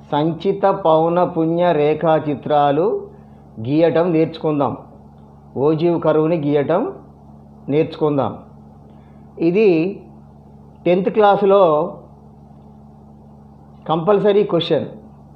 సంచిత పౌన పుణ్య రేఖా చిత్రాలు గీయటం నేర్చుకుందాం ఓజీవ్ కరువుని గీయటం నేర్చుకుందాం ఇది టెన్త్ క్లాసులో కంపల్సరీ క్వశ్చన్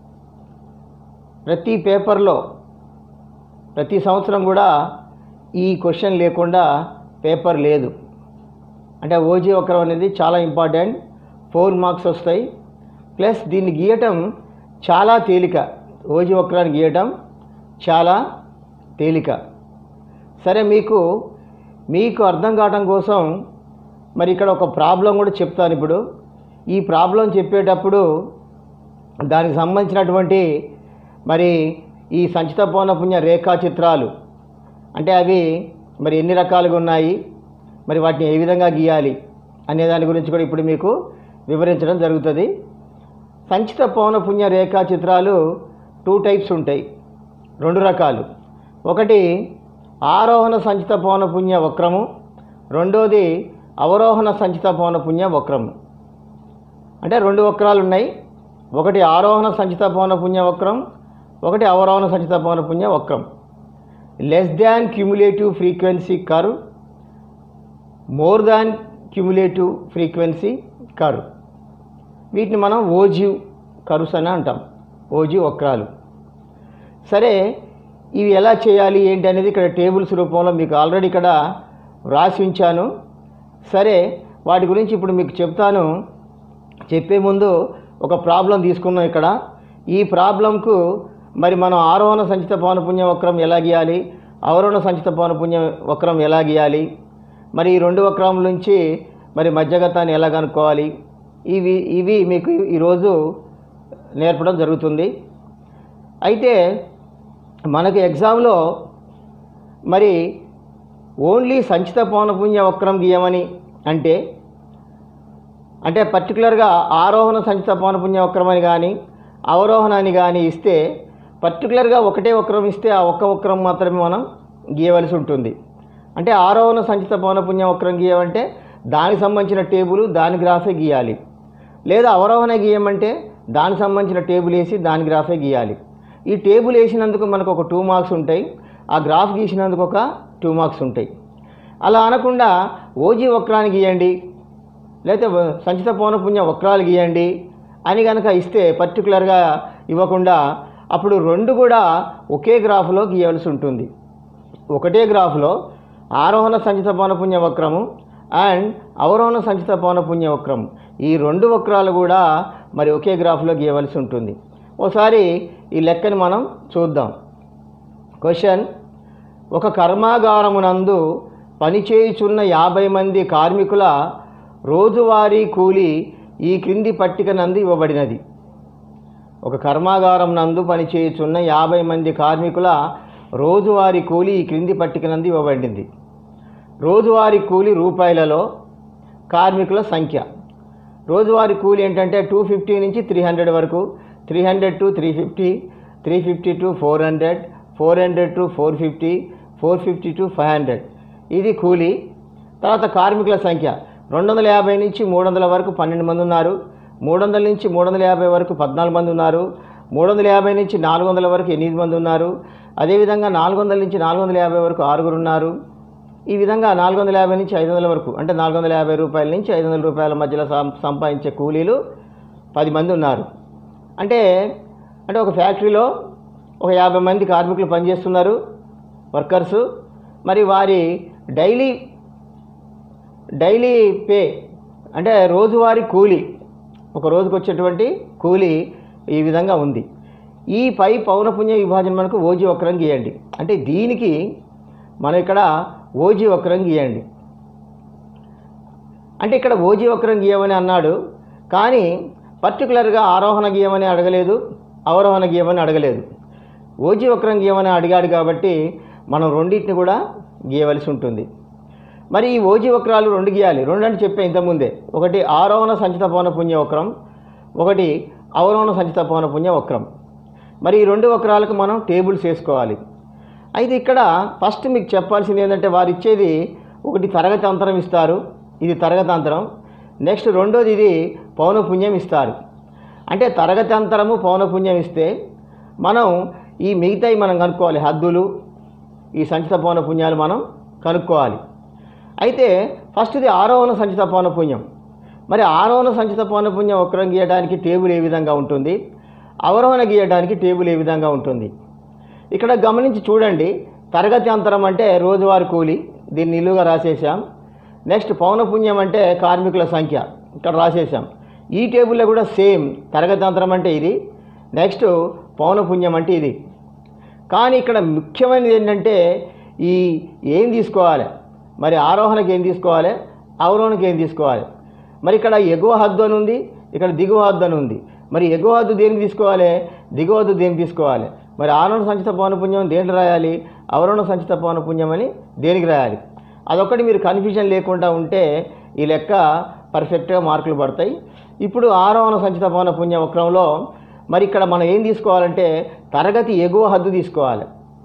ప్రతి పేపర్లో ప్రతి సంవత్సరం కూడా ఈ క్వశ్చన్ లేకుండా పేపర్ లేదు అంటే ఓజీ వక్రం అనేది చాలా ఇంపార్టెంట్ ఫోర్ మార్క్స్ వస్తాయి ప్లస్ దీన్ని గీయటం చాలా తేలిక ఓజీ వక్రాన్ని గీయటం చాలా తేలిక సరే మీకు మీకు అర్థం కావటం కోసం మరి ఇక్కడ ఒక ప్రాబ్లం కూడా చెప్తాను ఇప్పుడు ఈ ప్రాబ్లం చెప్పేటప్పుడు దానికి సంబంధించినటువంటి మరి ఈ సంచిత పౌనపుణ్య రేఖా చిత్రాలు అంటే అవి మరి ఎన్ని రకాలుగా ఉన్నాయి మరి వాటిని ఏ విధంగా గీయాలి అనే దాని గురించి కూడా ఇప్పుడు మీకు వివరించడం జరుగుతుంది సంచిత పౌనపుణ్య రేఖా చిత్రాలు టూ టైప్స్ ఉంటాయి రెండు రకాలు ఒకటి ఆరోహణ సంచిత పౌనపుణ్య వక్రము రెండోది అవరోహణ సంచిత పౌనపుణ్య వక్రము అంటే రెండు వక్రాలు ఉన్నాయి ఒకటి ఆరోహణ సంచిత పౌనపుణ్య వక్రం ఒకటి అవరోహణ సంచిత పౌనపుణ్య వక్రం less than cumulative frequency curve more than cumulative frequency curve వీటిని మనం ఓజీవ్ కర్వ్స్ అని అంటాం ఓజీవ్ వక్రాలు సరే ఇవి ఎలా చేయాలి ఏంటి అనేది ఇక్కడ టేబుల్స్ రూపంలో మీకు ఆల్రెడీ ఇక్కడ వ్రాసి ఉంచాను సరే వాటి గురించి ఇప్పుడు మీకు చెప్తాను చెప్పే ముందు ఒక ప్రాబ్లం తీసుకున్నాం ఇక్కడ ఈ ప్రాబ్లంకు మరి మనం ఆరోహణ సంచిత పౌనపుణ్య వక్రం ఎలా గీయాలి అవరోహణ సంచిత పౌనపుణ్య వక్రం ఎలా గీయాలి మరి ఈ రెండు వక్రముల నుంచి మరి మధ్యగతాన్ని ఎలా కనుక్కోవాలి ఇవి ఇవి మీకు ఈరోజు నేర్పడం జరుగుతుంది అయితే మనకు ఎగ్జామ్లో మరి ఓన్లీ సంచిత పౌనపుణ్య వక్రం గీయమని అంటే అంటే పర్టికులర్గా ఆరోహణ సంచిత పౌనపుణ్య వక్రం అని కానీ అవరోహణ అని కానీ ఇస్తే పర్టికులర్గా ఒకటే వక్రం ఇస్తే ఆ ఒక్క వక్రం మాత్రమే మనం గీయవలసి ఉంటుంది అంటే ఆరోహణ సంచిత పౌనపుణ్య వక్రం గీయమంటే దానికి సంబంధించిన టేబుల్ దాని గ్రాఫే గీయాలి లేదా అవరోహణ గీయమంటే దానికి సంబంధించిన టేబుల్ వేసి దాని గ్రాఫే గీయాలి ఈ టేబుల్ వేసినందుకు మనకు ఒక టూ మార్క్స్ ఉంటాయి ఆ గ్రాఫ్ గీసినందుకు ఒక టూ మార్క్స్ ఉంటాయి అలా అనకుండా ఓజీ వక్రాన్ని గీయండి లేకపోతే సంచిత పౌనపుణ్య వక్రాలు గీయండి అని కనుక ఇస్తే పర్టికులర్గా ఇవ్వకుండా అప్పుడు రెండు కూడా ఒకే గ్రాఫ్లో గీయవలసి ఉంటుంది ఒకటే గ్రాఫ్లో ఆరోహణ సంచిత పౌనపుణ్య వక్రము అండ్ అవరోహణ సంచిత పౌనపుణ్య వక్రము ఈ రెండు వక్రాలు కూడా మరి ఒకే గ్రాఫ్లో గీయవలసి ఉంటుంది ఒకసారి ఈ లెక్కని మనం చూద్దాం క్వశ్చన్ ఒక కర్మాగారమునందు పనిచేయుచున్న యాభై మంది కార్మికుల రోజువారీ కూలి ఈ క్రింది పట్టిక నందు ఇవ్వబడినది ఒక కర్మాగారం నందు పనిచేయుచున్న యాభై మంది కార్మికుల రోజువారీ కూలి ఈ క్రింది పట్టిక నందు ఇవ్వబడింది రోజువారీ కూలి రూపాయలలో కార్మికుల సంఖ్య రోజువారీ కూలి ఏంటంటే టూ ఫిఫ్టీ నుంచి త్రీ హండ్రెడ్ వరకు three hundred to three fifty three fifty to four hundred four hundred to four fifty four fifty to five hundred ఇది కూలి తర్వాత కార్మికుల సంఖ్య రెండు వందల యాభై నుంచి మూడు వందల వరకు పన్నెండు మంది ఉన్నారు మూడు వందల నుంచి మూడు వందల యాభై వరకు పద్నాలుగు మంది ఉన్నారు మూడు వందల యాభై నుంచి నాలుగు వందల వరకు ఎనిమిది మంది ఉన్నారు అదేవిధంగా నాలుగు వందల నుంచి నాలుగు వందల యాభై వరకు ఆరుగురు ఉన్నారు ఈ విధంగా నాలుగు వందల యాభై నుంచి ఐదు వందల వరకు అంటే నాలుగు వందల యాభై రూపాయల నుంచి ఐదు వందల రూపాయల మధ్యలో సం- సంపాదించే కూలీలు పది మంది ఉన్నారు అంటే అంటే ఒక ఫ్యాక్టరీలో ఒక యాభై మంది కార్మికులు పనిచేస్తున్నారు వర్కర్సు మరి వారి డైలీ డైలీ పే అంటే రోజువారీ కూలీ ఒక రోజుకు వచ్చేటువంటి కూలీ ఈ విధంగా ఉంది ఈ పై పౌనపుణ్య విభాజన మనకు ఓజీ వక్రం గీయండి అంటే దీనికి మనం ఇక్కడ ఓజీ వక్రం గీయండి అంటే ఇక్కడ ఓజీ వక్రం గీయమని అన్నాడు కానీ పర్టికులర్గా ఆరోహణ గీయమని అడగలేదు అవరోహణ గీయమని అడగలేదు ఓజీ వక్రం గీయమని అడిగాడు కాబట్టి మనం రెండింటిని కూడా గీయవలసి ఉంటుంది మరి ఈ ఓజీ వక్రాలు రెండు గీయాలి రెండు అంటే చెప్పే ఇంతకుముందే ఒకటి ఆరోహణ సంచిత పౌన పుణ్య వక్రం ఒకటి అవరోహణ సంచిత పౌన పుణ్య వక్రం మరి ఈ రెండు వక్రాలకు మనం టేబుల్స్ వేసుకోవాలి అయితే ఇక్కడ ఫస్ట్ మీకు చెప్పాల్సింది ఏంటంటే వారు ఇచ్చేది ఒకటి తరగతి అంతరం ఇస్తారు ఇది తరగతి అంతరం నెక్స్ట్ రెండోది ఇది పౌనపుణ్యం ఇస్తారు అంటే తరగతి అంతరము పౌనపుణ్యం ఇస్తే మనం ఈ మిగతాయి మనం కనుక్కోవాలి హద్దులు ఈ సంచిత పౌనపుణ్యాలు మనం కనుక్కోవాలి అయితే ఫస్ట్ది ఆరోహణ సంచిత పౌనపుణ్యం మరి ఆరోహణ సంచిత పౌనపుణ్యం వక్రం గీయడానికి టేబుల్ ఏ విధంగా ఉంటుంది అవరోహణ గీయడానికి టేబుల్ ఏ విధంగా ఉంటుంది ఇక్కడ గమనించి చూడండి తరగతి అంతరం అంటే రోజువారి కూలి దీన్ని నిలువుగా రాసేసాం నెక్స్ట్ పౌనపుణ్యం అంటే కార్మికుల సంఖ్య ఇక్కడ రాసేసాం ఈ టేబుల్లో కూడా సేమ్ తరగతి అంతరం అంటే ఇది నెక్స్ట్ పౌనపుణ్యం అంటే ఇది కానీ ఇక్కడ ముఖ్యమైనది ఏంటంటే ఈ ఏం తీసుకోవాలి మరి ఆరోహణకి ఏం తీసుకోవాలి అవరోహణకి ఏం తీసుకోవాలి మరి ఇక్కడ ఎగువ హద్దు అని ఉంది ఇక్కడ దిగువ హద్దు అని ఉంది మరి ఎగువ హద్దు దేనికి తీసుకోవాలి దిగువ హద్దు దేనికి తీసుకోవాలి మరి ఆరోహణ సంచిత పౌనపుణ్యం దేంట్లో రాయాలి అవరోహణ సంచిత పౌనపుణ్యం అని దేనికి రాయాలి అదొక్కటి మీరు కన్ఫ్యూజన్ లేకుండా ఉంటే ఈ లెక్క పర్ఫెక్ట్గా మార్కులు పడతాయి ఇప్పుడు ఆరోహణ సంచిత పౌనపుణ్యం వక్రంలో మరి ఇక్కడ మనం ఏం తీసుకోవాలంటే తరగతి ఎగువ హద్దు తీసుకోవాలి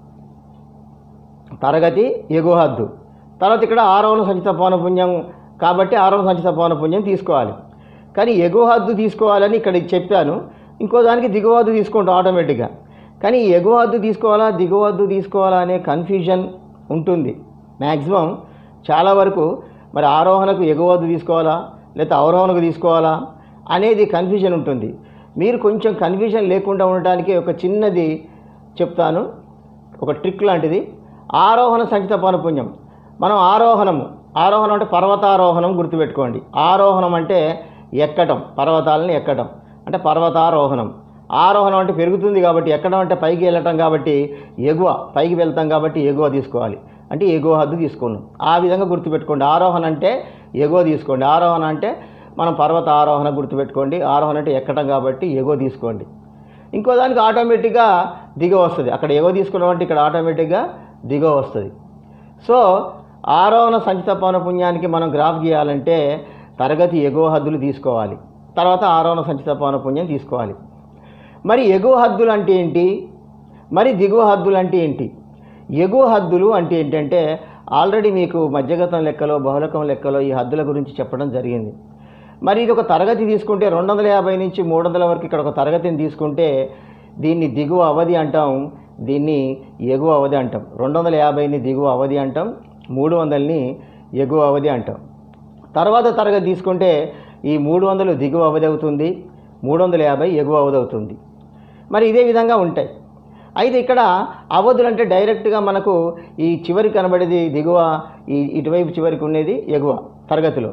తరగతి ఎగువ హద్దు తర్వాత ఇక్కడ ఆరోహణ సంచిత పౌనపుణ్యం కాబట్టి ఆరోహణ సంచిత పౌనపుణ్యం తీసుకోవాలి కానీ ఎగువ హద్దు తీసుకోవాలని ఇక్కడ చెప్పాను ఇంకో దానికి దిగువ హద్దు తీసుకుంటాం ఆటోమేటిక్గా కానీ ఈ ఎగువ హద్దు తీసుకోవాలా దిగువ హద్దు తీసుకోవాలా అనే కన్ఫ్యూజన్ ఉంటుంది మ్యాక్సిమం చాలా వరకు మరి ఆరోహణకు ఎగువ హద్దు తీసుకోవాలా లేకపోతే అవరోహణకు తీసుకోవాలా అనేది కన్ఫ్యూజన్ ఉంటుంది మీరు కొంచెం కన్ఫ్యూజన్ లేకుండా ఉండటానికి ఒక చిన్నది చెప్తాను ఒక ట్రిక్ లాంటిది ఆరోహణ సంచిత పౌనపుణ్యం మనం ఆరోహణము ఆరోహణం అంటే పర్వతారోహణం గుర్తుపెట్టుకోండి ఆరోహణం అంటే ఎక్కటం పర్వతాలను ఎక్కటం అంటే పర్వతారోహణం ఆరోహణం అంటే పెరుగుతుంది కాబట్టి ఎక్కడం అంటే పైకి వెళ్ళటం కాబట్టి ఎగువ పైకి వెళ్తాం కాబట్టి ఎగువ తీసుకోవాలి అంటే ఎగువ హద్దు తీసుకున్నాం ఆ విధంగా గుర్తుపెట్టుకోండి ఆరోహణ అంటే ఎగువ తీసుకోండి ఆరోహణ అంటే మనం పర్వత ఆరోహణ గుర్తుపెట్టుకోండి ఆరోహణ అంటే ఎక్కటం కాబట్టి ఎగువ తీసుకోండి ఇంకో దానికి ఆటోమేటిక్గా దిగ వస్తుంది అక్కడ ఎగువ తీసుకున్నాం అంటే ఇక్కడ ఆటోమేటిక్గా దిగ వస్తుంది సో ఆరోహణ సంచిత పౌనపుణ్యానికి మనం గ్రాఫ్ గీయాలంటే తరగతి ఎగువ హద్దులు తీసుకోవాలి తర్వాత ఆరోహణ సంచిత పౌనపుణ్యం తీసుకోవాలి మరి ఎగువ హద్దులు అంటే ఏంటి మరి దిగువ హద్దులు అంటే ఏంటి ఎగువ హద్దులు అంటే ఏంటంటే ఆల్రెడీ మీకు మధ్యగతం లెక్కలో బహుళకం లెక్కలో ఈ హద్దుల గురించి చెప్పడం జరిగింది మరి ఇది ఒక తరగతి తీసుకుంటే రెండు వందల యాభై నుంచి మూడు వందల వరకు ఇక్కడ ఒక తరగతిని తీసుకుంటే దీన్ని దిగువ అవధి అంటాం దీన్ని ఎగువ అవధి అంటాం రెండు వందల యాభైని దిగువ అవధి అంటాం మూడు వందలని ఎగువ అవధి అంటాం తర్వాత తరగతి తీసుకుంటే ఈ మూడు వందలు దిగువ అవధి అవుతుంది మూడు వందల యాభై ఎగువ అవధి అవుతుంది మరి ఇదే విధంగా ఉంటాయి అయితే ఇక్కడ అవధులు అంటే డైరెక్ట్గా మనకు ఈ చివరి కనబడేది దిగువ ఈ ఇటువైపు చివరికి ఉండేది ఎగువ తరగతిలో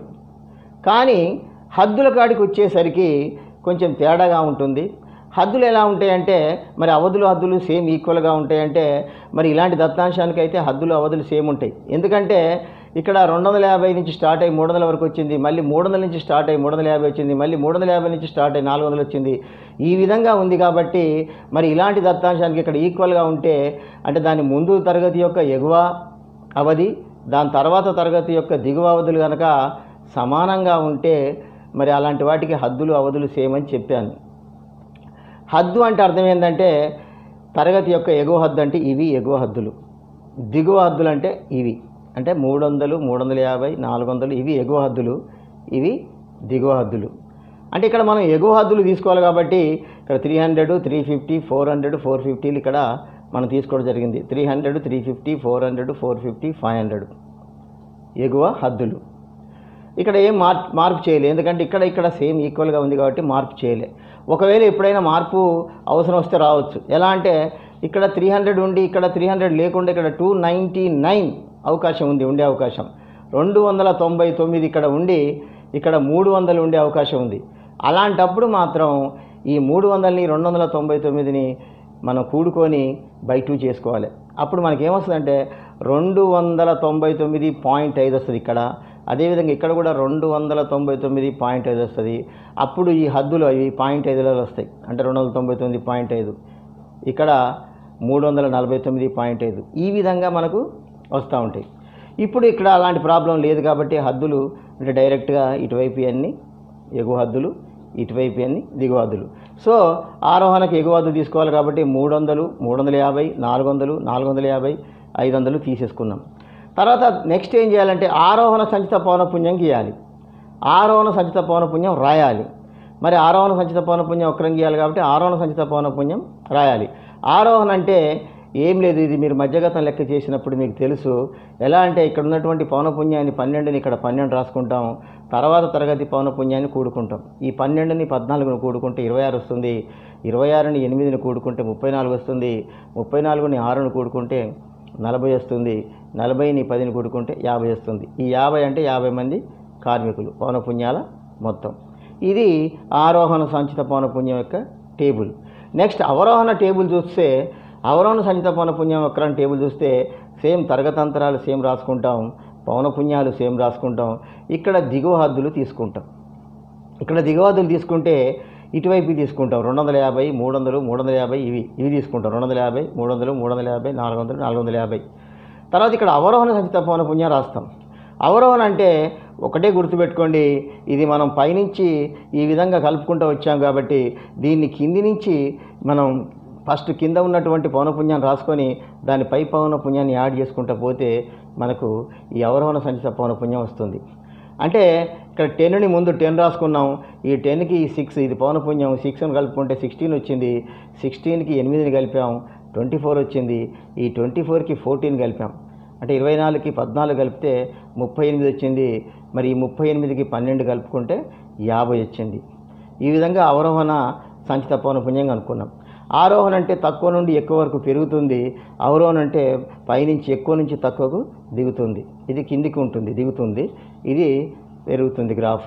కానీ హద్దుల కాడికి వచ్చేసరికి కొంచెం తేడాగా ఉంటుంది హద్దులు ఎలా ఉంటాయంటే మరి అవధులు హద్దులు సేమ్ ఈక్వల్గా ఉంటాయంటే మరి ఇలాంటి దత్తాంశానికి అయితే హద్దులు అవధులు సేమ్ ఉంటాయి ఎందుకంటే ఇక్కడ రెండు వందల యాభై నుంచి స్టార్ట్ అయ్యి మూడు వందల వరకు వచ్చింది మళ్ళీ మూడు వందల నుంచి స్టార్ట్ అయ్యి మూడు వందల యాభై వచ్చింది మళ్ళీ మూడు వందల యాభై నుంచి స్టార్ట్ అయ్యి నాలుగు వందలు వచ్చింది ఈ విధంగా ఉంది కాబట్టి మరి ఇలాంటి దత్తాంశానికి ఇక్కడ ఈక్వల్గా ఉంటే అంటే దాని ముందు తరగతి యొక్క ఎగువ అవధి దాని తర్వాత తరగతి యొక్క దిగువ అవధులు కనుక సమానంగా ఉంటే మరి అలాంటి వాటికి హద్దులు అవధులు సేమ్ అని చెప్పాను హద్దు అంటే అర్థం ఏంటంటే తరగతి యొక్క ఎగువ హద్దు అంటే ఇవి ఎగువ హద్దులు దిగువ హద్దులు అంటే ఇవి అంటే మూడు వందలు మూడు వందల యాభై నాలుగు వందలు ఇవి ఎగువ హద్దులు ఇవి దిగువ హద్దులు అంటే ఇక్కడ మనం ఎగువ హద్దులు తీసుకోవాలి కాబట్టి ఇక్కడ three hundred three fifty four hundred four ఫిఫ్టీలు ఇక్కడ మనం తీసుకోవడం జరిగింది three hundred three fifty four hundred four fifty five hundred ఎగువ హద్దులు ఇక్కడ ఏం మార్పు మార్పు చేయలే ఎందుకంటే ఇక్కడ ఇక్కడ సేమ్ ఈక్వల్గా ఉంది కాబట్టి మార్పు చేయలే ఒకవేళ ఎప్పుడైనా మార్పు అవసరం వస్తే రావచ్చు ఎలా అంటే ఇక్కడ త్రీ హండ్రెడ్ ఉండి ఇక్కడ త్రీ హండ్రెడ్ లేకుండా ఇక్కడ టూ నైంటీ నైన్ అవకాశం ఉంది ఉండే అవకాశం రెండు వందల తొంభై తొమ్మిది ఇక్కడ ఉండి ఇక్కడ మూడు వందలు ఉండే అవకాశం ఉంది అలాంటప్పుడు మాత్రం ఈ మూడు వందలని రెండు వందల తొంభై తొమ్మిదిని మనం కూడుకొని బై టూ చేసుకోవాలి అప్పుడు మనకి ఏమొస్తుందంటే రెండు వందల తొంభై తొమ్మిది పాయింట్ ఐదు వస్తుంది ఇక్కడ అదేవిధంగా ఇక్కడ కూడా రెండు వందల తొంభై తొమ్మిది పాయింట్ ఐదు వస్తుంది అప్పుడు ఈ హద్దులు అవి పాయింట్ ఐదులో వస్తాయి అంటే రెండు వందల తొంభై తొమ్మిది పాయింట్ ఐదు ఇక్కడ మూడు వందల నలభై తొమ్మిది పాయింట్ ఐదు ఈ విధంగా మనకు వస్తూ ఉంటాయి ఇప్పుడు ఇక్కడ అలాంటి ప్రాబ్లం లేదు కాబట్టి హద్దులు అంటే డైరెక్ట్గా ఇటువైపు అన్ని ఎగువ హద్దులు ఇటువైపు అన్ని దిగువ హద్దులు సో ఆరోహణకు ఎగువ హద్దు తీసుకోవాలి కాబట్టి మూడు వందలు మూడు వందల యాభై నాలుగు వందలు నాలుగు వందల యాభై ఐదు వందలు తీసేసుకున్నాం తర్వాత నెక్స్ట్ ఏం చేయాలంటే ఆరోహణ సంచిత పౌనపుణ్యం గీయాలి ఆరోహణ సంచిత పౌనపుణ్యం రాయాలి మరి ఆరోహణ సంచిత పౌనపుణ్యం వక్రం గీయాలి కాబట్టి ఆరోహణ సంచిత పౌనపుణ్యం రాయాలి ఆరోహణ అంటే ఏం లేదు ఇది మీరు మధ్యగతం లెక్క చేసినప్పుడు మీకు తెలుసు ఎలా అంటే ఇక్కడ ఉన్నటువంటి పౌనపుణ్యాన్ని పన్నెండుని ఇక్కడ పన్నెండు రాసుకుంటాం తర్వాత తరగతి పౌనపుణ్యాన్ని కూడుకుంటాం ఈ పన్నెండుని పద్నాలుగుని కూడుకుంటే ఇరవై ఆరు వస్తుంది ఇరవై ఆరుని ఎనిమిదిని కూడుకుంటే ముప్పై నాలుగు వస్తుంది ముప్పై నాలుగుని ఆరుని కూడుకుంటే నలభై వస్తుంది నలభైని పదిని కూడుకుంటే యాభై వస్తుంది ఈ యాభై అంటే యాభై మంది కార్మికులు పౌనపుణ్యాల మొత్తం ఇది ఆరోహణ సంచిత పౌనపుణ్యం యొక్క టేబుల్ నెక్స్ట్ అవరోహణ టేబుల్ చూస్తే అవరోహణ సంచిత పౌనపుణ్యం వక్రం టేబుల్ చూస్తే సేమ్ తరగతంతరాలు సేమ్ రాసుకుంటాం పౌనపుణ్యాలు సేమ్ రాసుకుంటాం ఇక్కడ దిగువ హద్దులు తీసుకుంటాం ఇక్కడ దిగువదులు తీసుకుంటే ఇటువైపు తీసుకుంటాం రెండు వందల యాభై మూడు వందలు మూడు వందల యాభై ఇవి ఇవి తీసుకుంటాం రెండు వందల యాభై మూడు వందలు మూడు వందల యాభై నాలుగు వందలు నాలుగు వందల యాభై తర్వాత ఇక్కడ అవరోహణ సంచిత పౌన పుణ్యం రాస్తాం అవరోహణ అంటే ఒకటే గుర్తుపెట్టుకోండి ఇది మనం పైనుంచి ఈ విధంగా కలుపుకుంటూ వచ్చాం కాబట్టి దీన్ని కింది నుంచి మనం ఫస్ట్ కింద ఉన్నటువంటి పౌనపుణ్యాన్ని రాసుకొని దాని పై పౌనపుణ్యాన్ని యాడ్ చేసుకుంటూ పోతే మనకు ఈ అవరోహణ సంచిత పౌనపుణ్యం వస్తుంది అంటే ఇక్కడ టెన్ని ముందు టెన్ రాసుకున్నాం ఈ టెన్కి సిక్స్ ఇది పౌనపుణ్యం సిక్స్ని కలుపుకుంటే సిక్స్టీన్ వచ్చింది సిక్స్టీన్కి ఎనిమిదిని కలిపాం ట్వంటీ ఫోర్ వచ్చింది ఈ ట్వంటీ ఫోర్కి ఫోర్టీన్ కలిపాం అంటే ఇరవై నాలుగుకి పద్నాలుగు కలిపితే ముప్పై ఎనిమిది వచ్చింది మరి ఈ ముప్పై ఎనిమిదికి పన్నెండు కలుపుకుంటే యాభై వచ్చింది ఈ విధంగా అవరోహణ సంచిత పౌనపుణ్యం అనుకున్నాం ఆరోహణ అంటే తక్కువ నుండి ఎక్కువ వరకు పెరుగుతుంది అవరోహణ అంటే పైనుంచి ఎక్కువ నుంచి తక్కువకు దిగుతుంది ఇది కిందికి ఉంటుంది దిగుతుంది ఇది పెరుగుతుంది గ్రాఫ్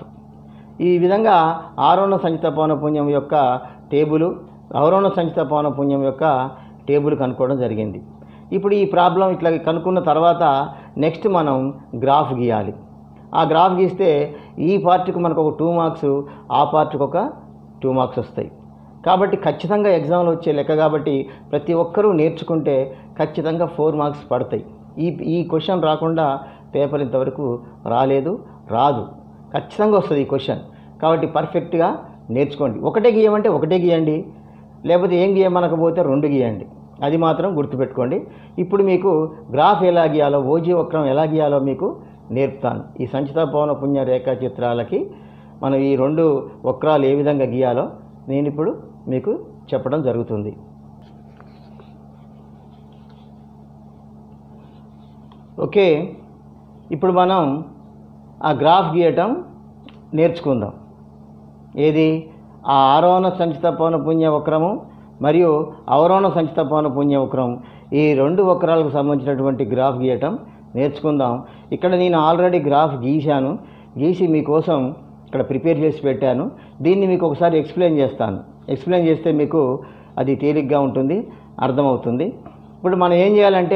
ఈ విధంగా ఆరోహణ సంచిత పౌనపుణ్యం యొక్క టేబుల్ అవరోహణ సంచిత పౌనపుణ్యం యొక్క టేబుల్ కనుక్కోవడం జరిగింది ఇప్పుడు ఈ ప్రాబ్లం ఇట్లా కనుక్కున్న తర్వాత నెక్స్ట్ మనం గ్రాఫ్ గీయాలి ఆ గ్రాఫ్ గీస్తే ఈ పార్ట్కి మనకు ఒక టూ మార్క్స్ ఆ పార్ట్కి ఒక టూ మార్క్స్ వస్తాయి కాబట్టి ఖచ్చితంగా ఎగ్జామ్లో వచ్చే లెక్క కాబట్టి ప్రతి ఒక్కరూ నేర్చుకుంటే ఖచ్చితంగా ఫోర్ మార్క్స్ పడతాయి ఈ ఈ క్వశ్చన్ రాకుండా పేపర్ ఇంతవరకు రాలేదు రాదు ఖచ్చితంగా వస్తుంది ఈ క్వశ్చన్ కాబట్టి పర్ఫెక్ట్గా నేర్చుకోండి ఒకటే గీయమంటే ఒకటే గీయండి లేకపోతే ఏం గీయమనకపోతే రెండు గీయండి అది మాత్రం గుర్తుపెట్టుకోండి ఇప్పుడు మీకు గ్రాఫ్ ఎలా గీయాలో ఓజీ వక్రం ఎలా గీయాలో మీకు నేర్పుతాను ఈ సంచిత పవన పుణ్య రేఖా చిత్రాలకి మనం ఈ రెండు వక్రాలు ఏ విధంగా గీయాలో నేను ఇప్పుడు మీకు చెప్పడం జరుగుతుంది ఓకే ఇప్పుడు మనం ఆ గ్రాఫ్ గీయటం నేర్చుకుందాం ఏది ఆ ఆరోహణ సంచిత పౌన పుణ్య వక్రము మరియు అవరోహణ సంచిత పౌన పుణ్య వక్రం ఈ రెండు వక్రాలకు సంబంధించినటువంటి గ్రాఫ్ గీయటం నేర్చుకుందాం ఇక్కడ నేను ఆల్రెడీ గ్రాఫ్ గీశాను గీసి మీకోసం ఇక్కడ ప్రిపేర్ చేసి పెట్టాను దీన్ని మీకు ఒకసారి ఎక్స్ప్లెయిన్ చేస్తాను ఎక్స్ప్లెయిన్ చేస్తే మీకు అది తేలిగ్గా ఉంటుంది అర్థమవుతుంది ఇప్పుడు మనం ఏం చేయాలంటే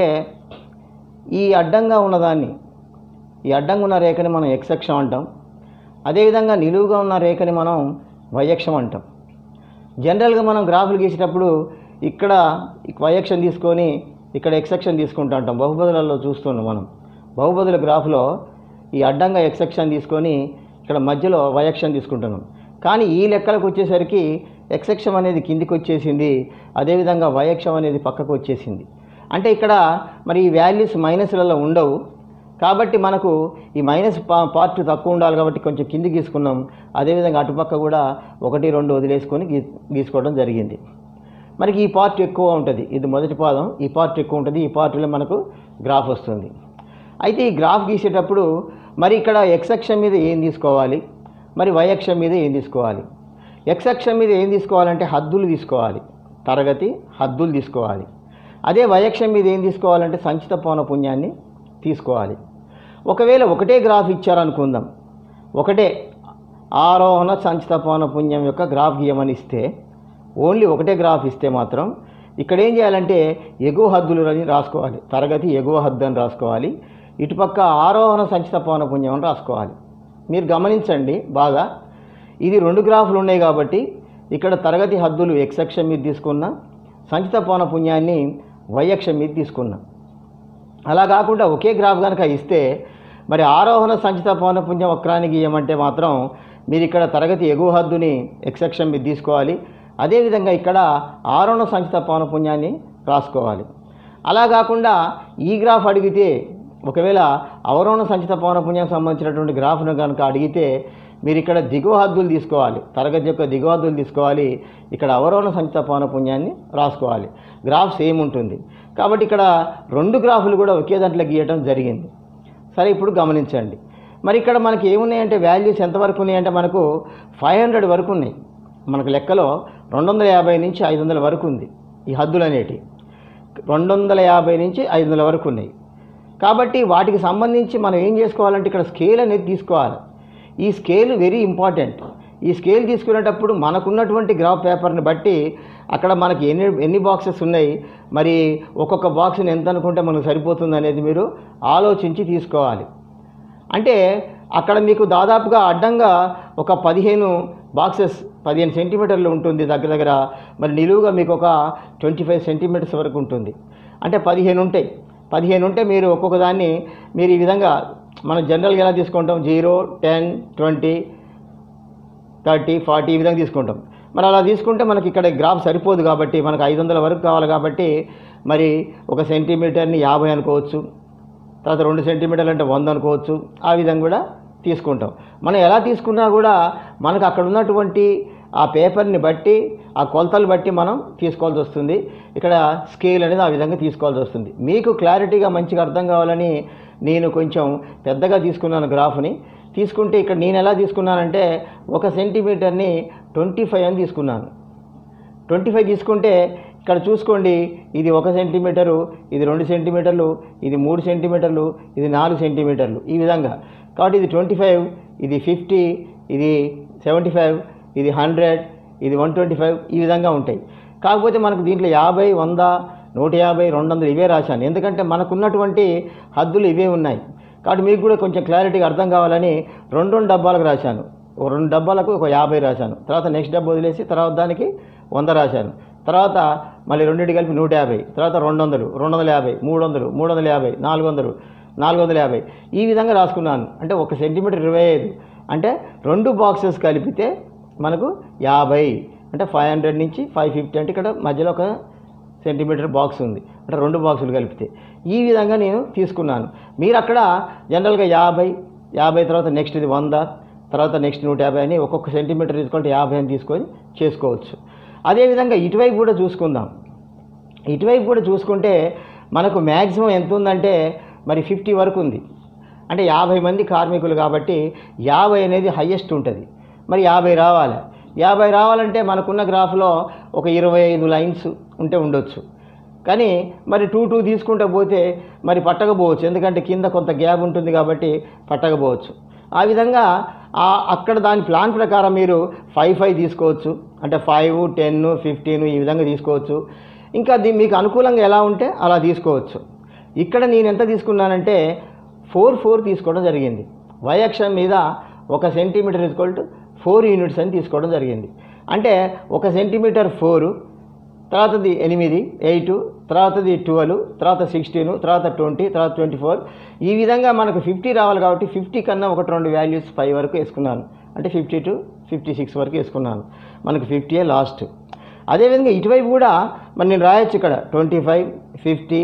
ఈ అడ్డంగా ఉన్నదాన్ని ఈ అడ్డంగా ఉన్న రేఖని మనం ఎక్స్ అక్షం అంటాం అదేవిధంగా నిలువుగా ఉన్న రేఖని మనం వైయక్షం అంటాం జనరల్గా మనం గ్రాఫ్లు గీసేటప్పుడు ఇక్కడ వైయక్షం తీసుకొని ఇక్కడ ఎక్స్ అక్షం తీసుకుంటూ ఉంటాం బహుపదులలో చూస్తున్నాం మనం బహుపదుల గ్రాఫ్లో ఈ అడ్డంగా ఎక్స్ అక్షం తీసుకొని ఇక్కడ మధ్యలో వైయక్షం తీసుకుంటున్నాం కానీ ఈ లెక్కలకు వచ్చేసరికి ఎక్స్ అక్షం అనేది కిందికి వచ్చేసింది అదేవిధంగా వైయక్షం అనేది పక్కకు వచ్చేసింది అంటే ఇక్కడ మరి ఈ వాల్యూస్ మైనస్లలో ఉండవు కాబట్టి మనకు ఈ మైనస్ పా పార్ట్ తక్కువ ఉండాలి కాబట్టి కొంచెం కింది గీసుకున్నాం అదేవిధంగా అటుపక్క కూడా ఒకటి రెండు వదిలేసుకొని గీ గీసుకోవడం జరిగింది మనకి ఈ పార్ట్ ఎక్కువ ఉంటుంది ఇది మొదటి పాదం ఈ పార్ట్ ఎక్కువ ఉంటుంది ఈ పార్ట్లో మనకు గ్రాఫ్ వస్తుంది అయితే ఈ గ్రాఫ్ గీసేటప్పుడు మరి ఇక్కడ ఎక్స్ అక్షం మీద ఏం తీసుకోవాలి మరి వై అక్షం మీద ఏం తీసుకోవాలి ఎక్స్ అక్షం మీద ఏం తీసుకోవాలంటే హద్దులు తీసుకోవాలి తరగతి హద్దులు తీసుకోవాలి అదే వై అక్షం మీద ఏం తీసుకోవాలంటే సంచిత పౌన పుణ్యాన్ని తీసుకోవాలి ఒకవేళ ఒకటే గ్రాఫ్ ఇచ్చారనుకుందాం ఒకటే ఆరోహణ సంచిత పౌన పుణ్యం యొక్క గ్రాఫ్ గీయమని ఇస్తే ఓన్లీ ఒకటే గ్రాఫ్ ఇస్తే మాత్రం ఇక్కడ ఏం చేయాలంటే ఎగువ హద్దులు అని రాసుకోవాలి తరగతి ఎగువ హద్దు అని రాసుకోవాలి ఇటుపక్క ఆరోహణ సంచిత పౌన పుణ్యం అని రాసుకోవాలి మీరు గమనించండి బాగా ఇది రెండు గ్రాఫ్లు ఉన్నాయి కాబట్టి ఇక్కడ తరగతి హద్దులు ఎక్స్ అక్షం మీద తీసుకున్నా సంచిత పౌన పుణ్యాన్ని వై అక్షం మీద తీసుకున్నా అలా కాకుండా ఒకే గ్రాఫ్ కనుక ఇస్తే మరి ఆరోహణ సంచిత పౌన పుణ్యం వక్రాన్ని గీయమంటే మాత్రం మీరు ఇక్కడ తరగతి ఎగువ హద్దుని ఎక్స్ అక్షం మీద తీసుకోవాలి అదేవిధంగా ఇక్కడ ఆరోహణ సంచిత పౌన పుణ్యాన్ని రాసుకోవాలి అలా కాకుండా ఈ గ్రాఫ్ అడిగితే ఒకవేళ అవరోహణ సంచిత పౌన పుణ్యానికి సంబంధించినటువంటి గ్రాఫ్ను కనుక అడిగితే మీరు ఇక్కడ దిగువ హద్దులు తీసుకోవాలి తరగతి యొక్క దిగువ హద్దులు తీసుకోవాలి ఇక్కడ అవరోహణ సంచిత పౌనపుణ్యాన్ని రాసుకోవాలి గ్రాఫ్ సేమ్ ఉంటుంది కాబట్టి ఇక్కడ రెండు గ్రాఫులు కూడా ఒకే దాంట్లో గీయటం జరిగింది సరే ఇప్పుడు గమనించండి మరి ఇక్కడ మనకి ఏమున్నాయంటే వాల్యూస్ ఎంతవరకు ఉన్నాయంటే మనకు ఫైవ్ హండ్రెడ్ వరకు ఉన్నాయి మనకు లెక్కలో రెండు వందల యాభై నుంచి ఐదు వందల వరకు ఉంది ఈ హద్దులు అనేటివి రెండు వందల యాభై నుంచి ఐదు వందల వరకు ఉన్నాయి కాబట్టి వాటికి సంబంధించి మనం ఏం చేసుకోవాలంటే ఇక్కడ స్కేల్ అనేది తీసుకోవాలి ఈ స్కేల్ వెరీ ఇంపార్టెంట్ ఈ స్కేల్ తీసుకునేటప్పుడు మనకున్నటువంటి గ్రాఫ్ పేపర్ని బట్టి అక్కడ మనకి ఎన్ని ఎన్ని బాక్సెస్ ఉన్నాయి మరి ఒక్కొక్క బాక్స్ని ఎంత అనుకుంటే మనకు సరిపోతుంది అనేది మీరు ఆలోచించి తీసుకోవాలి అంటే అక్కడ మీకు దాదాపుగా అడ్డంగా ఒక పదిహేను బాక్సెస్ పదిహేను సెంటీమీటర్లు ఉంటుంది దగ్గర దగ్గర మరి నిలువుగా మీకు ఒక ట్వంటీ ఫైవ్ సెంటీమీటర్స్ వరకు ఉంటుంది అంటే పదిహేను ఉంటాయి పదిహేను ఉంటే మీరు ఒక్కొక్క దాన్ని మీరు ఈ విధంగా మనం జనరల్గా ఎలా తీసుకుంటాం zero ten twenty thirty forty ఈ విధంగా తీసుకుంటాం మరి అలా తీసుకుంటే మనకి ఇక్కడ గ్రాఫ్ సరిపోదు కాబట్టి మనకు ఐదు వందల వరకు కావాలి కాబట్టి మరి ఒక సెంటీమీటర్ని యాభై అనుకోవచ్చు తర్వాత రెండు సెంటీమీటర్లు అంటే వంద అనుకోవచ్చు ఆ విధంగా కూడా తీసుకుంటాం మనం ఎలా తీసుకున్నా కూడా మనకు అక్కడ ఉన్నటువంటి ఆ పేపర్ని బట్టి ఆ కొలతలు బట్టి మనం తీసుకోవాల్సి వస్తుంది ఇక్కడ స్కేల్ అనేది ఆ విధంగా తీసుకోవాల్సి వస్తుంది మీకు క్లారిటీగా మంచిగా అర్థం కావాలని నేను కొంచెం పెద్దగా తీసుకున్నాను గ్రాఫ్ని తీసుకుంటే ఇక్కడ నేను ఎలా తీసుకున్నానంటే ఒక సెంటీమీటర్ని ట్వంటీ ఫైవ్ అని తీసుకున్నాను ట్వంటీ ఫైవ్ తీసుకుంటే ఇక్కడ చూసుకోండి ఇది ఒక సెంటీమీటరు ఇది రెండు సెంటీమీటర్లు ఇది మూడు సెంటీమీటర్లు ఇది నాలుగు సెంటీమీటర్లు ఈ విధంగా కాబట్టి ఇది ట్వంటీ ఫైవ్ ఇది ఫిఫ్టీ ఇది సెవెంటీ ఫైవ్ ఇది హండ్రెడ్ ఇది వన్ ట్వంటీ ఫైవ్ ఈ విధంగా ఉంటాయి కాకపోతే మనకు దీంట్లో యాభై వంద నూట యాభై రెండు వందలు ఇవే రాశాను ఎందుకంటే మనకున్నటువంటి హద్దులు ఇవే ఉన్నాయి కాబట్టి మీకు కూడా కొంచెం క్లారిటీగా అర్థం కావాలని రెండు రెండు డబ్బాలకు రాశాను ఒక రెండు డబ్బాలకు ఒక యాభై రాశాను తర్వాత నెక్స్ట్ డబ్బా వదిలేసి తర్వాత దానికి వంద రాశాను తర్వాత మళ్ళీ రెండింటి కలిపి నూట యాభై తర్వాత రెండు వందలు రెండు వందల యాభై మూడు వందలు మూడు వందల యాభై నాలుగు వందలు నాలుగు వందల యాభై ఈ విధంగా రాసుకున్నాను అంటే ఒక సెంటీమీటర్ ఇరవై ఐదు అంటే రెండు బాక్సెస్ కలిపితే మనకు యాభై అంటే ఫైవ్ హండ్రెడ్ నుంచి ఫైవ్ ఫిఫ్టీ అంటే ఇక్కడ మధ్యలో ఒక సెంటీమీటర్ బాక్స్ ఉంది అంటే రెండు బాక్సులు కలిపితే ఈ విధంగా నేను తీసుకున్నాను మీరు అక్కడ జనరల్గా యాభై యాభై తర్వాత నెక్స్ట్ ఇది వంద తర్వాత నెక్స్ట్ నూట యాభై అని ఒక్కొక్క సెంటీమీటర్ తీసుకుంటే యాభై అని తీసుకొని చేసుకోవచ్చు అదేవిధంగా ఇటువైపు కూడా చూసుకుందాం ఇటువైపు కూడా చూసుకుంటే మనకు మ్యాక్సిమం ఎంత ఉందంటే మరి ఫిఫ్టీ వరకు ఉంది అంటే యాభై మంది కార్మికులు కాబట్టి యాభై అనేది హయ్యెస్ట్ ఉంటుంది మరి యాభై రావాలి యాభై రావాలంటే మనకున్న గ్రాఫ్లో ఒక ఇరవై ఐదు లైన్స్ ఉంటే ఉండొచ్చు కానీ మరి టూ టూ తీసుకుంటూ పోతే మరి పట్టకపోవచ్చు ఎందుకంటే కింద కొంత గ్యాప్ ఉంటుంది కాబట్టి పట్టకపోవచ్చు ఆ విధంగా ఆ అక్కడ దాని ప్లాన్ ప్రకారం మీరు ఫైవ్ ఫైవ్ తీసుకోవచ్చు అంటే ఫైవ్ టెన్ ఫిఫ్టీన్ ఈ విధంగా తీసుకోవచ్చు ఇంకా దీ మీకు అనుకూలంగా ఎలా ఉంటే అలా తీసుకోవచ్చు ఇక్కడ నేను ఎంత తీసుకున్నానంటే ఫోర్ ఫోర్ తీసుకోవడం జరిగింది y అక్షం మీద ఒక centimetre equal to four units అని తీసుకోవడం జరిగింది అంటే ఒక సెంటీమీటర్ ఫోరు తర్వాతది ఎనిమిది ఎయిట్ తర్వాతది ట్వెల్వ్ తర్వాత సిక్స్టీన్ తర్వాత ట్వంటీ తర్వాత ట్వంటీ ఫోర్ ఈ విధంగా మనకు ఫిఫ్టీ రావాలి కాబట్టి ఫిఫ్టీ కన్నా ఒకటి రెండు వాల్యూస్ ఫైవ్ వరకు వేసుకున్నాను అంటే ఫిఫ్టీ టు ఫిఫ్టీ సిక్స్ వరకు వేసుకున్నాను మనకు ఫిఫ్టీయే లాస్ట్ అదేవిధంగా ఇటువైపు కూడా మరి నేను రాయొచ్చు ఇక్కడ twenty five fifty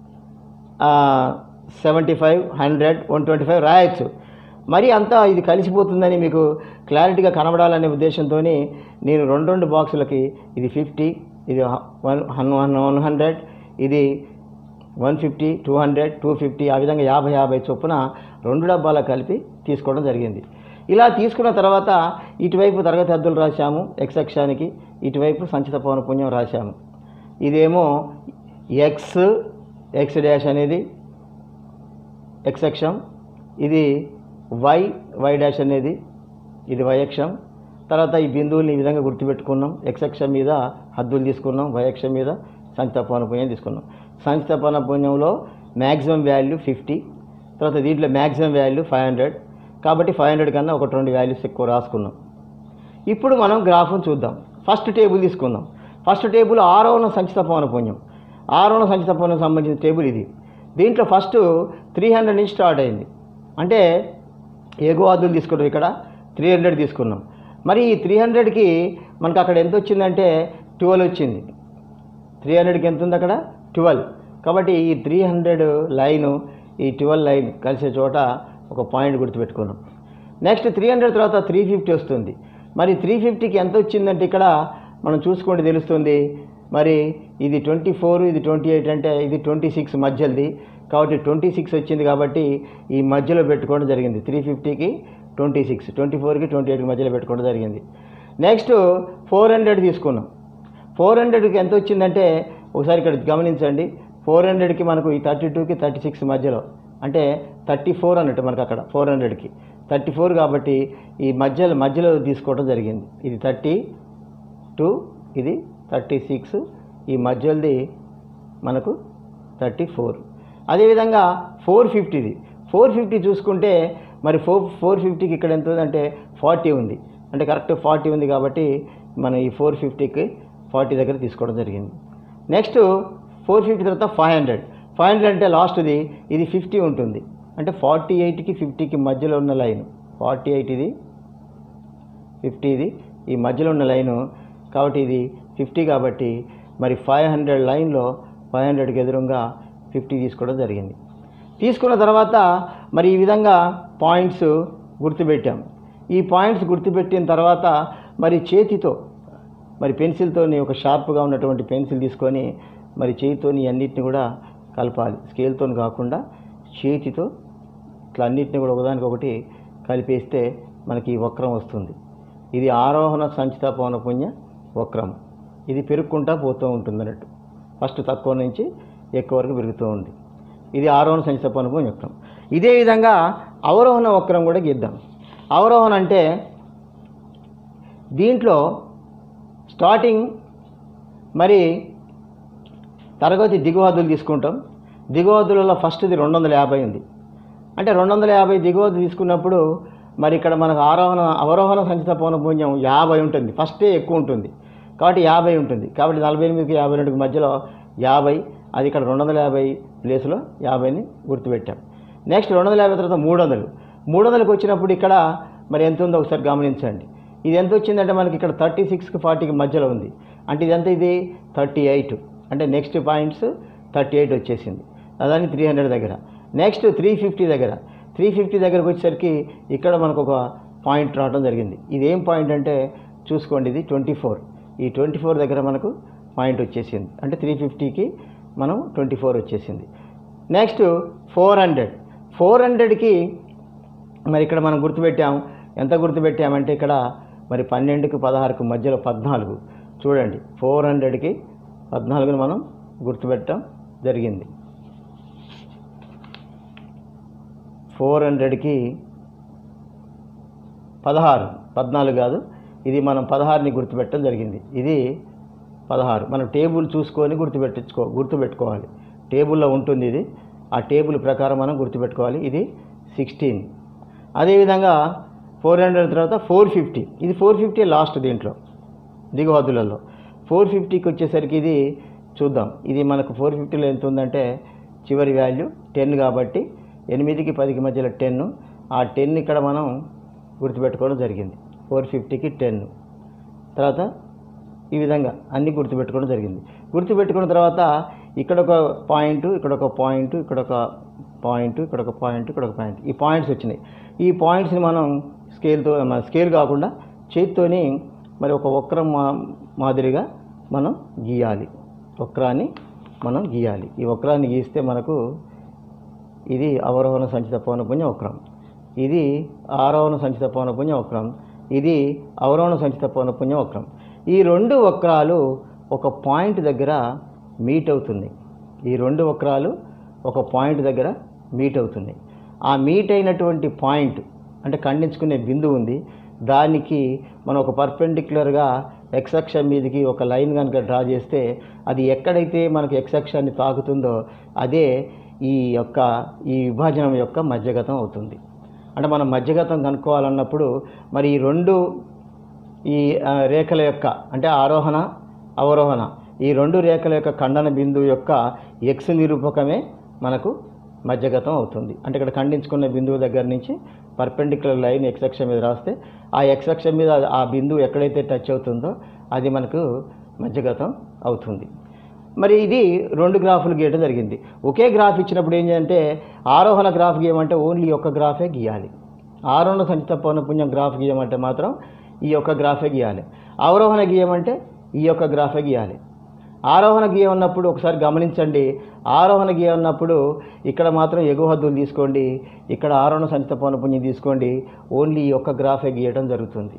seventy five hundred one twenty five రాయొచ్చు మరి అంతా ఇది కలిసిపోతుందని మీకు క్లారిటీగా కనబడాలనే ఉద్దేశంతో నేను రెండు రెండు బాక్సులకి ఇది ఫిఫ్టీ ఇది వన్ వన్ వన్ హండ్రెడ్ ఇది one fifty two hundred two fifty ఆ విధంగా యాభై యాభై చొప్పున రెండు డబ్బాల కలిపి తీసుకోవడం జరిగింది ఇలా తీసుకున్న తర్వాత ఇటువైపు తరగతి హద్దులు రాశాము ఎక్స్ అక్షానికి ఇటువైపు సంచిత పవన పుణ్యం రాశాము ఇదేమో ఎక్స్ ఎక్స్ డాష్ అనేది ఎక్స్ అక్షం ఇది వై వై డాష్ అనేది ఇది వై అక్షం తర్వాత ఈ బిందువుల్ని ఈ విధంగా గుర్తుపెట్టుకున్నాం ఎక్స్ అక్షం మీద హద్దులు తీసుకున్నాం వై అక్షం మీద సంచిత పౌనపుణ్యం తీసుకున్నాం సంచిత పౌనపుణ్యంలో మ్యాక్సిమం వాల్యూ ఫిఫ్టీ తర్వాత దీంట్లో మ్యాక్సిమం వాల్యూ ఫైవ్ హండ్రెడ్ కాబట్టి ఫైవ్ హండ్రెడ్ కన్నా ఒకటి రెండు వాల్యూస్ ఎక్కువ రాసుకున్నాం ఇప్పుడు మనం గ్రాఫ్ను చూద్దాం ఫస్ట్ టేబుల్ తీసుకుందాం ఫస్ట్ టేబుల్ ఆరోహణ సంచిత పౌనపుణ్యం ఆరోహణ సంచిత పౌనం సంబంధించిన టేబుల్ ఇది దీంట్లో ఫస్ట్ త్రీ హండ్రెడ్ నుంచి స్టార్ట్ అయింది అంటే ఏగోవాదులు తీసుకున్నాం ఇక్కడ త్రీ హండ్రెడ్ తీసుకున్నాం మరి ఈ త్రీ హండ్రెడ్కి మనకు అక్కడ ఎంత వచ్చిందంటే ట్వెల్వ్ వచ్చింది త్రీ హండ్రెడ్కి ఎంత ఉంది అక్కడ ట్వెల్వ్ కాబట్టి ఈ త్రీ హండ్రెడ్ లైను ఈ ట్వెల్వ్ లైన్ కలిసే చోట ఒక పాయింట్ గుర్తుపెట్టుకున్నాం నెక్స్ట్ త్రీ హండ్రెడ్ తర్వాత త్రీ ఫిఫ్టీ వస్తుంది మరి త్రీ ఫిఫ్టీకి ఎంత వచ్చిందంటే ఇక్కడ మనం చూసుకుంటే తెలుస్తుంది మరి ఇది ట్వంటీ ఫోర్ ఇది ట్వంటీ ఎయిట్ అంటే ఇది ట్వంటీ సిక్స్ మధ్యది కాబట్టి ట్వంటీ సిక్స్ వచ్చింది కాబట్టి ఈ మధ్యలో పెట్టుకోవడం జరిగింది త్రీ ఫిఫ్టీకి ట్వంటీ సిక్స్ ట్వంటీ ఫోర్కి ట్వంటీ ఎయిట్కి మధ్యలో పెట్టుకోవడం జరిగింది నెక్స్ట్ ఫోర్ హండ్రెడ్ తీసుకున్నాం ఫోర్ హండ్రెడ్కి ఎంత వచ్చిందంటే ఒకసారి ఇక్కడ గమనించండి ఫోర్ హండ్రెడ్కి మనకు ఈ థర్టీ టూకి థర్టీ సిక్స్ మధ్యలో అంటే థర్టీ ఫోర్ అన్నట్టు మనకు అక్కడ ఫోర్ హండ్రెడ్కి థర్టీ ఫోర్ కాబట్టి ఈ మధ్యలో మధ్యలో తీసుకోవడం జరిగింది ఇది థర్టీ టూ ఇది థర్టీ సిక్స్ ఈ మధ్యలోది మనకు థర్టీ ఫోర్ అదేవిధంగా ఫోర్ ఫిఫ్టీది ఫోర్ ఫిఫ్టీ చూసుకుంటే మరి ఫోర్ ఫోర్ ఫిఫ్టీకి ఇక్కడ ఎంత ఉందంటే ఫార్టీ ఉంది అంటే కరెక్ట్ ఫార్టీ ఉంది కాబట్టి మనం ఈ ఫోర్ ఫిఫ్టీకి ఫార్టీ దగ్గర తీసుకోవడం జరిగింది నెక్స్ట్ ఫోర్ ఫిఫ్టీ తర్వాత ఫైవ్ హండ్రెడ్ ఫైవ్ హండ్రెడ్ అంటే లాస్ట్ది ఇది ఫిఫ్టీ ఉంటుంది అంటే ఫార్టీ ఎయిట్కి ఫిఫ్టీకి మధ్యలో ఉన్న లైన్ ఫార్టీ ఎయిట్ ఇది ఫిఫ్టీ ఇది ఈ మధ్యలో ఉన్న లైను కాబట్టి ఇది ఫిఫ్టీ కాబట్టి మరి ఫైవ్ హండ్రెడ్ లైన్లో ఫైవ్ హండ్రెడ్కి ఎదురుగా ఫిఫ్టీ తీసుకోవడం జరిగింది తీసుకున్న తర్వాత మరి ఈ విధంగా పాయింట్స్ గుర్తుపెట్టాం ఈ పాయింట్స్ గుర్తుపెట్టిన తర్వాత మరి చేతితో మరి పెన్సిల్తోని ఒక షార్ప్గా ఉన్నటువంటి పెన్సిల్ తీసుకొని మరి చేతితోని అన్నిటిని కూడా కలపాలి స్కేల్తో కాకుండా చేతితో ఇట్లా అన్నిటిని కూడా ఒకదానికొకటి కలిపేస్తే మనకి ఈ వక్రం వస్తుంది ఇది ఆరోహణ సంచిత పౌనపుణ్య వక్రం ఇది పెరుక్కుంటా పోతూ ఉంటుంది అన్నట్టు ఫస్ట్ తక్కువ నుంచి ఎక్కువ వరకు పెరుగుతూ ఉంది ఇది ఆరోహణ సంచిత పౌనపుణ్య వక్రం ఇదే విధంగా అవరోహణ వక్రం కూడా గీద్దాం అవరోహణ అంటే దీంట్లో స్టార్టింగ్ మరి తరగతి దిగువదులు తీసుకుంటాం దిగువదులలో ఫస్ట్ది రెండు వందల యాభై ఉంది అంటే రెండు వందల యాభై దిగువది తీసుకున్నప్పుడు మరి ఇక్కడ మనకు ఆరోహణ అవరోహణ సంచిత పౌనపుణ్యం యాభై ఉంటుంది ఫస్టే ఎక్కువ ఉంటుంది కాబట్టి యాభై ఉంటుంది కాబట్టి నలభై ఎనిమిదికి యాభై రెండుకి మధ్యలో యాభై అది ఇక్కడ రెండు వందల యాభై ప్లేస్లో యాభైని గుర్తుపెట్టాం నెక్స్ట్ రెండు వందల యాభై తర్వాత మూడు వందలు మూడు వందలకు వచ్చినప్పుడు ఇక్కడ మరి ఎంత ఉందో ఒకసారి గమనించండి ఇది ఎంత వచ్చిందంటే మనకి ఇక్కడ థర్టీ సిక్స్కి ఫార్టీకి మధ్యలో ఉంది అంటే ఇది ఎంత ఇది థర్టీ ఎయిట్ అంటే నెక్స్ట్ పాయింట్స్ థర్టీ ఎయిట్ వచ్చేసింది అదాన్ని త్రీ హండ్రెడ్ దగ్గర నెక్స్ట్ త్రీ ఫిఫ్టీ దగ్గర త్రీ ఫిఫ్టీ దగ్గరకు వచ్చేసరికి ఇక్కడ మనకు ఒక పాయింట్ రావడం జరిగింది ఇది ఏం పాయింట్ అంటే చూసుకోండి ఇది ట్వంటీ ఫోర్ ఈ ట్వంటీ ఫోర్ దగ్గర మనకు పాయింట్ వచ్చేసింది అంటే త్రీ ఫిఫ్టీకి మనం ట్వంటీ ఫోర్ వచ్చేసింది నెక్స్ట్ ఫోర్ హండ్రెడ్ ఫోర్ హండ్రెడ్కి మరి ఇక్కడ మనం గుర్తుపెట్టాం ఎంత గుర్తుపెట్టామంటే ఇక్కడ మరి పన్నెండుకి పదహారుకు మధ్యలో పద్నాలుగు చూడండి ఫోర్ హండ్రెడ్కి పద్నాలుగుని మనం గుర్తుపెట్టడం జరిగింది ఫోర్ హండ్రెడ్కి పదహారు పద్నాలుగు కాదు ఇది మనం పదహారుని గుర్తుపెట్టడం జరిగింది ఇది పదహారు మనం టేబుల్ చూసుకొని గుర్తుపెట్టించుకో గుర్తుపెట్టుకోవాలి టేబుల్లో ఉంటుంది ఇది ఆ టేబుల్ ప్రకారం మనం గుర్తుపెట్టుకోవాలి ఇది సిక్స్టీన్ అదేవిధంగా ఫోర్ హండ్రెడ్ తర్వాత ఫోర్ ఫిఫ్టీ ఇది ఫోర్ ఫిఫ్టీ లాస్ట్ దీంట్లో దిగువదులలో ఫోర్ ఫిఫ్టీకి వచ్చేసరికి ఇది చూద్దాం ఇది మనకు ఫోర్ ఫిఫ్టీలో ఎంత ఉందంటే చివరి వాల్యూ టెన్ కాబట్టి ఎనిమిదికి పదికి మధ్యలో టెన్ ఆ టెన్ ఇక్కడ మనం గుర్తుపెట్టుకోవడం జరిగింది ఫోర్ ఫిఫ్టీకి టెన్ తర్వాత ఈ విధంగా అన్నీ గుర్తుపెట్టుకోవడం జరిగింది గుర్తుపెట్టుకున్న తర్వాత ఇక్కడ ఒక పాయింట్ ఇక్కడ ఒక పాయింట్ ఇక్కడ ఒక పాయింట్ ఇక్కడ ఒక పాయింట్ ఇక్కడ ఒక పాయింట్ ఈ పాయింట్స్ వచ్చినాయి ఈ పాయింట్స్ని మనం స్కేల్తో మన స్కేల్ కాకుండా చేతితోని మరి ఒక వక్రం మా మాదిరిగా మనం గీయాలి వక్రాన్ని మనం గీయాలి ఈ వక్రాన్ని గీస్తే మనకు ఇది అవరోహణ సంచిత పౌనపుణ్య వక్రం ఇది ఆరోహణ సంచిత పౌనపుణ్య వక్రం ఇది అవరోహణ సంచిత పౌనపుణ్య వక్రం ఈ రెండు వక్రాలు ఒక పాయింట్ దగ్గర మీట్ అవుతున్నాయి ఈ రెండు వక్రాలు ఒక పాయింట్ దగ్గర మీట్ అవుతున్నాయి ఆ మీట్ అయినటువంటి పాయింట్ అంటే ఖండించుకునే బిందువు ఉంది దానికి మనం ఒక పర్పెండిక్యులర్గా ఎక్స్ అక్షం మీదకి ఒక లైన్ కనుక డ్రా చేస్తే అది ఎక్కడైతే మనకు ఎక్స్ అక్షాన్ని తాకుతుందో అదే ఈ యొక్క ఈ విభాజనం యొక్క మధ్యగతం అవుతుంది అంటే మనం మధ్యగతం కనుక్కోవాలన్నప్పుడు మరి ఈ రెండు ఈ ఆ, రేఖల యొక్క అంటే ఆరోహణ అవరోహణ ఈ రెండు రేఖల యొక్క ఖండన బిందువు యొక్క ఎక్స్ నిరూపకమే మనకు మధ్యగతం అవుతుంది అంటే ఇక్కడ ఖండించుకున్న బిందువు దగ్గర నుంచి పర్పెండిక్యులర్ లైన్ ఎక్స్ అక్షం మీద రాస్తే ఆ ఎక్స్ అక్షం మీద ఆ బిందువు ఎక్కడైతే టచ్ అవుతుందో అది మనకు మధ్యగతం అవుతుంది మరి ఇది రెండు గ్రాఫులు గీయడం జరిగింది ఒకే గ్రాఫ్ ఇచ్చినప్పుడు ఏంటంటే ఆరోహణ గ్రాఫ్ గీయమంటే ఓన్లీ ఒక గ్రాఫే గీయాలి ఆరోహణ సంచిత పౌనపుణ్యం గ్రాఫ్ గీయమంటే మాత్రం ఈ యొక్క గ్రాఫే గీయాలి అవరోహణ గీయమంటే ఈ యొక్క గ్రాఫే గీయాలి ఆరోహణ గీయ ఉన్నప్పుడు ఒకసారి గమనించండి ఆరోహణ గీయ ఉన్నప్పుడు ఇక్కడ మాత్రం ఎగువ హద్దులు తీసుకోండి ఇక్కడ ఆరోహణ సంచిత పౌనపుణ్యం తీసుకోండి ఓన్లీ ఈ యొక్క గ్రాఫే గీయడం జరుగుతుంది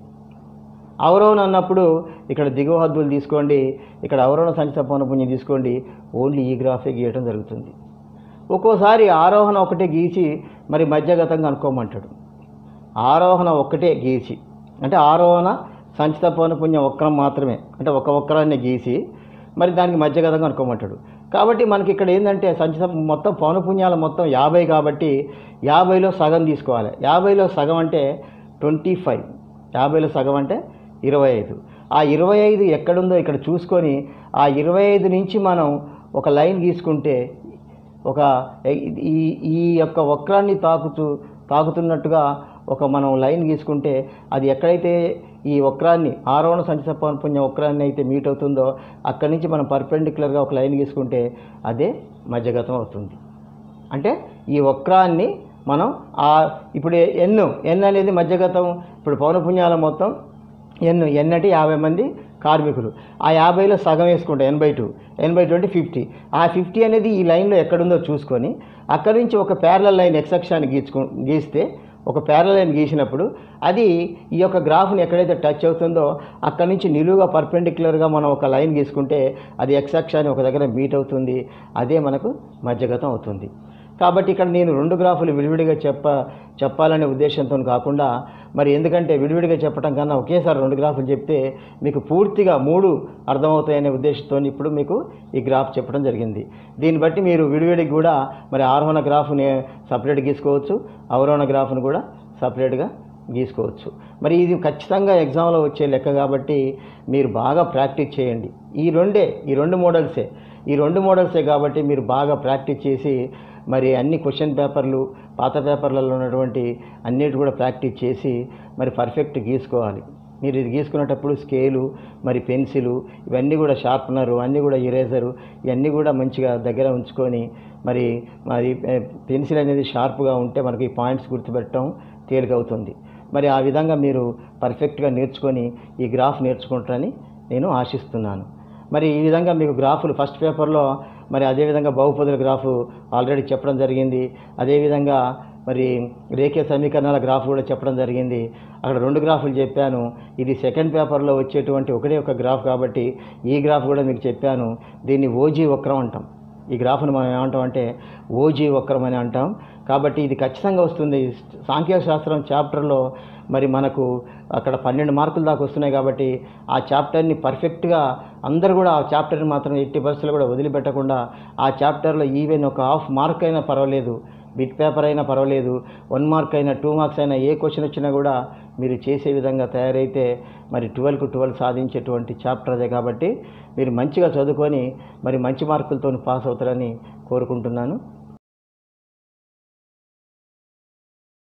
అవరోహణ అన్నప్పుడు ఇక్కడ దిగువ హద్దులు తీసుకోండి ఇక్కడ అవరోహణ సంచిత పౌనపుణ్యం తీసుకోండి ఓన్లీ ఈ గ్రాఫే గీయటం జరుగుతుంది ఒక్కోసారి ఆరోహణ ఒకటే గీసి మరి మధ్యగతంగా అనుకోమంటాడు ఆరోహణ ఒక్కటే గీసి అంటే ఆరోహణ సంచిత పౌనపుణ్యం వక్రం మాత్రమే అంటే ఒక వక్రాన్ని గీసి మరి దానికి మధ్యగతంగా అనుకోమంటాడు కాబట్టి మనకి ఇక్కడ ఏంటంటే సంచిత మొత్తం పౌనపుణ్యాలు మొత్తం యాభై కాబట్టి యాభైలో సగం తీసుకోవాలి యాభైలో సగం అంటే ట్వంటీ ఫైవ్ యాభైలో సగం అంటే ఇరవై ఐదు ఆ ఇరవై ఐదు ఎక్కడుందో ఇక్కడ చూసుకొని ఆ ఇరవై ఐదు నుంచి మనం ఒక లైన్ గీసుకుంటే ఒక ఈ ఈ యొక్క వక్రాన్ని తాకుతూ తాకుతున్నట్టుగా ఒక మనం లైన్ గీసుకుంటే అది ఎక్కడైతే ఈ వక్రాన్ని ఆరోహణ సంచిత పౌనపుణ్య వక్రాన్ని అయితే మీట్ అవుతుందో అక్కడి నుంచి మనం పర్పెండిక్యులర్గా ఒక లైన్ గీసుకుంటే అదే మధ్యగతం అవుతుంది అంటే ఈ వక్రాన్ని మనం ఆ ఇప్పుడు ఎన్ ఎన్ అనేది మధ్యగతం ఇప్పుడు పౌనపుణ్యాల మొత్తం ఎన్ ఎన్ అంటే యాభై మంది కార్మికులు ఆ యాభైలో సగం వేసుకుంటే ఎనభై టూ ఎనభై టూ అంటే ఫిఫ్టీ ఆ ఫిఫ్టీ అనేది ఈ లైన్లో ఎక్కడుందో చూసుకొని అక్కడి నుంచి ఒక ప్యారలల్ లైన్ ఎక్సెక్షాన్ని గీచుకు గీస్తే ఒక ప్యారలల్ లైన్ గీసినప్పుడు అది ఈ యొక్క గ్రాఫ్ని ఎక్కడైతే టచ్ అవుతుందో అక్కడి నుంచి నిలువుగా పర్పెండిక్యులర్గా మనం ఒక లైన్ గీసుకుంటే అది ఎక్సెక్షాన్ని ఒక దగ్గర మీట్ అవుతుంది అదే మనకు మధ్యగతం అవుతుంది కాబట్టి ఇక్కడ నేను రెండు గ్రాఫులు విడివిడిగా చెప్ప చెప్పాలనే ఉద్దేశంతో కాకుండా మరి ఎందుకంటే విడివిడిగా చెప్పడం కన్నా ఒకేసారి రెండు గ్రాఫులు చెప్తే మీకు పూర్తిగా మూడు అర్థమవుతాయనే ఉద్దేశంతో ఇప్పుడు మీకు ఈ గ్రాఫ్ చెప్పడం జరిగింది దీన్ని బట్టి మీరు విడివిడికి కూడా మరి ఆరోహణ గ్రాఫ్ని సపరేట్ గీసుకోవచ్చు అవరోహణ గ్రాఫ్ను కూడా సపరేట్గా గీసుకోవచ్చు మరి ఇది ఖచ్చితంగా ఎగ్జామ్లో వచ్చే లెక్క కాబట్టి మీరు బాగా ప్రాక్టీస్ చేయండి ఈ రెండే ఈ రెండు మోడల్సే ఈ రెండు మోడల్సే కాబట్టి మీరు బాగా ప్రాక్టీస్ చేసి మరి అన్ని క్వశ్చన్ పేపర్లు పాత పేపర్లలో ఉన్నటువంటి అన్నిటి కూడా ప్రాక్టీస్ చేసి మరి పర్ఫెక్ట్ గీసుకోవాలి మీరు ఇది గీసుకునేటప్పుడు స్కేలు మరి పెన్సిలు ఇవన్నీ కూడా షార్ప్నరు అన్నీ కూడా ఇరేజరు ఇవన్నీ కూడా మంచిగా దగ్గర ఉంచుకొని మరి మరి పెన్సిల్ అనేది షార్ప్గా ఉంటే మనకి ఈ పాయింట్స్ గుర్తుపెట్టడం తేలికవుతుంది మరి ఆ విధంగా మీరు పర్ఫెక్ట్గా నేర్చుకొని ఈ గ్రాఫ్ నేర్చుకుంటారని నేను ఆశిస్తున్నాను మరి ఈ విధంగా మీకు గ్రాఫులు ఫస్ట్ పేపర్లో మరి అదేవిధంగా బహుపదుల గ్రాఫ్ ఆల్రెడీ చెప్పడం జరిగింది అదేవిధంగా మరి రేఖీయ సమీకరణాల గ్రాఫ్ కూడా చెప్పడం జరిగింది అక్కడ రెండు గ్రాఫులు చెప్పాను ఇది సెకండ్ పేపర్లో వచ్చేటువంటి ఒకటే ఒక గ్రాఫ్ కాబట్టి ఈ గ్రాఫ్ కూడా మీకు చెప్పాను దీన్ని ఓజీ వక్రం అంటాం ఈ గ్రాఫ్ను మనం ఏమంటాం అంటే ఓజీ వక్రం అని అంటాం కాబట్టి ఇది ఖచ్చితంగా వస్తుంది సాంఖ్య శాస్త్రం చాప్టర్లో మరి మనకు అక్కడ పన్నెండు మార్కులు దాకా వస్తున్నాయి కాబట్టి ఆ చాప్టర్ని పర్ఫెక్ట్గా అందరూ కూడా ఆ చాప్టర్ని మాత్రం ఎట్టి పరిస్థితుల్లో కూడా వదిలిపెట్టకుండా ఆ చాప్టర్లో ఈవెన్ ఒక హాఫ్ మార్క్ అయినా పర్వాలేదు బిట్ పేపర్ అయినా పర్వాలేదు వన్ మార్క్ అయినా టూ మార్క్స్ అయినా ఏ క్వశ్చన్ వచ్చినా కూడా మీరు చేసే విధంగా తయారైతే మరి ట్వెల్వ్కు ట్వెల్వ్ సాధించేటువంటి చాప్టర్ అదే కాబట్టి మీరు మంచిగా చదువుకొని మరి మంచి మార్కులతో పాస్ అవుతారని కోరుకుంటున్నాను